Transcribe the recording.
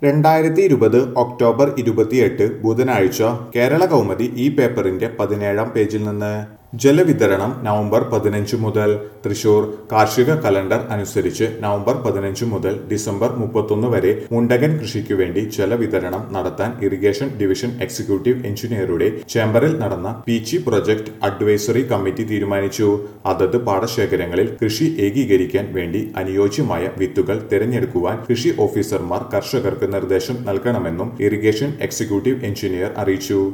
രണ്ടായിരത്തി ഇരുപത് ഒക്ടോബർ ഇരുപത്തിയെട്ട് ബുധനാഴ്ച കേരള കൗമുദി ഈ പേപ്പറിന്റെ പതിനേഴാം പേജിൽ നിന്ന് ജലവിതരണം നവംബർ പതിനഞ്ച് മുതൽ തൃശൂർ കാർഷിക കലണ്ടർ അനുസരിച്ച് നവംബർ പതിനഞ്ച് മുതൽ ഡിസംബർ മുപ്പത്തൊന്ന് വരെ മുണ്ടകൻ കൃഷിക്കു വേണ്ടി ജലവിതരണം നടത്താൻ ഇറിഗേഷൻ ഡിവിഷൻ എക്സിക്യൂട്ടീവ് എഞ്ചിനീയറുടെ ചേംബറിൽ നടന്ന പീച്ചി പ്രൊജക്ട് അഡ്വൈസറി കമ്മിറ്റി തീരുമാനിച്ചു അതത് പാടശേഖരങ്ങളിൽ കൃഷി ഏകീകരിക്കാൻ വേണ്ടി അനുയോജ്യമായ വിത്തുകൾ തിരഞ്ഞെടുക്കുവാൻ കൃഷി ഓഫീസർമാർ കർഷകർക്ക് നിർദ്ദേശം നൽകണമെന്നും ഇറിഗേഷൻ എക്സിക്യൂട്ടീവ് എഞ്ചിനീയർ അറിയിച്ചു